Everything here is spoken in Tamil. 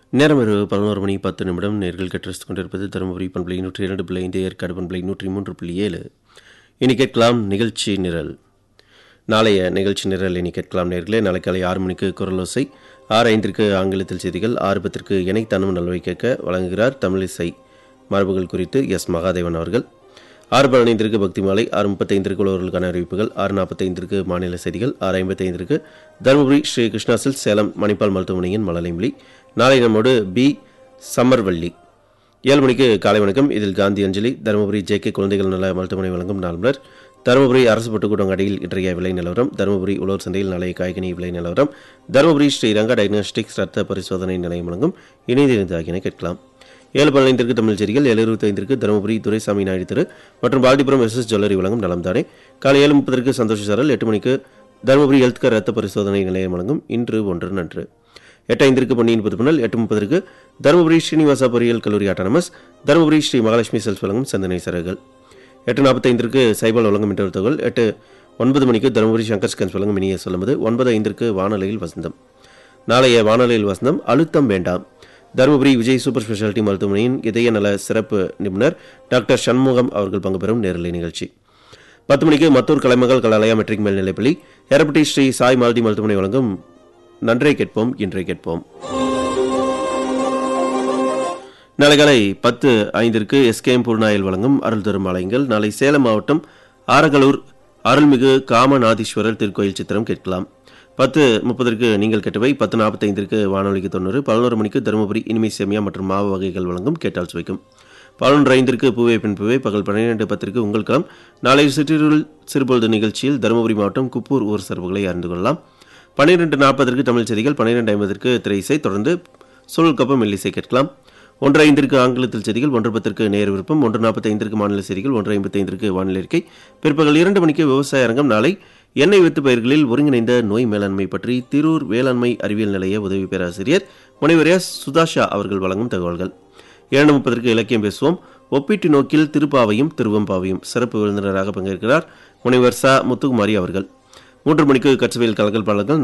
நேரம் இரவு பதினோரு மணி பத்து நிமிடம் நேர்கள் கற்றறிந்து கொண்டிருப்பது தருமபுரி பண்பலை நூற்றி இரண்டு புள்ளி ஐந்து ஏற்காடு பண்பலை நூற்றி மூன்று புள்ளி ஏழு இனி கேட்கலாம் நிகழ்ச்சி நிரல் நாளைய நிகழ்ச்சி நிரல் இனி கேட்கலாம் நேர்களே நாளை காலை ஆறு மணிக்கு குரலோசை ஆறு ஐந்திற்கு ஆங்கிலத்தில் செய்திகள் ஆறு பத்திற்கு இணைத்தனும் நல்வை கேட்க வழங்குகிறார் தமிழிசை மரபுகள் குறித்து எஸ் மகாதேவன் அவர்கள் ஆறு பதினைந்திற்கு பக்தி மாலை ஆறு முப்பத்தைந்திற்கு உழவர்களுக்கான அறிவிப்புகள் ஆறு நாற்பத்தைந்திற்கு மாநில செய்திகள் ஆறு ஐம்பத்தைந்திற்கு தருமபுரி ஸ்ரீ கிருஷ்ணா சில்க் சேலம் மணிப்பால் மருத்துவமனையின் மலலைமொழி நாளை நம்மோடு பி சம்மர்வள்ளி ஏழு மணிக்கு காலை வணக்கம் இதில் காந்தி அஞ்சலி தருமபுரி ஜே கே குழந்தைகள் நல மருத்துவமனை வழங்கும் நாள்மலர் தருமபுரி அரசு பட்டுக்கூடங்கடையில் இன்றைய விலை நிலவரம் தருமபுரி உழவர் சந்தையில் நாளைய காய்கனி விலை நிலவரம் தருமபுரி ஸ்ரீரங்கா டயக்னோஸ்டிக்ஸ் ரத்த பரிசோதனை நிலையம் வழங்கும் இணைந்திருந்து ஆகியன கேட்கலாம் ஏழு பதினைந்திற்கு தமிழ் செய்திகள் ஏழு இருபத்தி ஐந்திற்கு தருமபுரி துரைசாமி நாயுடு தெரு மற்றும் பால்டிபுரம் எஸ் எஸ் ஜுவல்லரி வழங்கும் நலம் தானே காலை ஏழு முப்பதற்கு சந்தோஷ சாரல் எட்டு மணிக்கு தருமபுரி ஹெல்த் கேர் ரத்த பரிசோதனை நிலையம் வழங்கும் இன்று ஒன்று நன்று எட்டு ஐந்திற்கு பொன்னியின் புதுப்பணல் எட்டு முப்பதற்கு தருமபுரி ஸ்ரீனிவாசா பொறியியல் கல்லூரி ஆட்டானமஸ் தருமபுரி ஸ்ரீ மகாலட்சுமி செல்ஸ் வழங்கும் சந்தனை சரகள் எட்டு நாற்பத்தைந்திற்கு சைபால் வழங்கும் இன்டர் தகவல் எட்டு ஒன்பது மணிக்கு தருமபுரி சங்கர் ஸ்கன்ஸ் வழங்கும் இனிய சொல்லும்போது ஒன்பது ஐந்திற்கு வானொலியில் வசந்தம் நாளைய வானொலியில் வசந்தம் அழுத்தம் வேண்டாம் தருமபுரி விஜய் சூப்பர் ஸ்பெஷாலிட்டி மருத்துவமனையின் இதய நல சிறப்பு நிபுணர் டாக்டர் சண்முகம் அவர்கள் பங்கு பெறும் நேரலை நிகழ்ச்சி பத்து மணிக்கு மத்தூர் கலைமகள் கலாலயா மெட்ரிக் மேல்நிலைப்பள்ளி எரப்பட்டி ஸ்ரீ சாய் மால்டி மருத்துவமனை வழங்கும் நன்றை கேட்போம் இன்றை கேட்போம் நாளை காலை பத்து ஐந்திற்கு எஸ்கேஎம் பூர்ணாயில் வழங்கும் அருள் தரும் ஆலயங்கள் நாளை சேலம் மாவட்டம் ஆரகலூர் அருள்மிகு காமநாதீஸ்வரர் திருக்கோயில் சித்திரம் கேட்கலாம் பத்து முப்பதற்கு நீங்கள் கேட்டவை பத்து நாற்பத்தைந்திற்கு வானொலிக்கு தொண்ணூறு பதினோரு மணிக்கு தருமபுரி இனிமை சேமியா மற்றும் மாவு வகைகள் வழங்கும் கேட்டால் சுவைக்கும் பதினொன்று ஐந்திற்கு பூவே பின் பூவே பகல் பன்னிரெண்டு பத்திற்கு உங்கள் களம் நாளை சிற்றிருள் சிறுபொழுது நிகழ்ச்சியில் தருமபுரி மாவட்டம் குப்பூர் ஊர் சர்வுகளை அறிந்து கொள்ளலாம் பன்னிரெண்டு நாற்பதற்கு தமிழ் செய்திகள் பன்னிரெண்டு ஐம்பதற்கு திரை இசை தொடர்ந்து சுழல் கப்பம் மெல்லிசை கேட்கலாம் ஒன்று ஐந்திற்கு ஆங்கிலத்தில் செய்திகள் ஒன்று பத்திற்கு நேர் விருப்பம் ஒன்று நாற்பத்தி ஐந்திற்கு மாநில செய்திகள் ஒன்று ஐம்பத்தி ஐந்திற்கு வானிலை இருக்கை பிற்பகல் இரண்டு மணிக்கு விவசாய அரங்கம் நாளை எண்ணெய் வித்து பயிர்களில் ஒருங்கிணைந்த நோய் மேலாண்மை பற்றி திரூர் வேளாண்மை அறிவியல் நிலைய உதவி பேராசிரியர் முனைவர் எஸ் சுதாஷா அவர்கள் வழங்கும் தகவல்கள் இரண்டு முப்பதற்கு இலக்கியம் பேசுவோம் ஒப்பீட்டு நோக்கில் திருப்பாவையும் திருவம்பாவையும் சிறப்பு விருந்தினராக பங்கேற்கிறார் முனைவர் ச முத்துக்குமாரி அவர்கள் மூன்று மணிக்கு கட்சவையில் கலக்கல் பாடல்கள்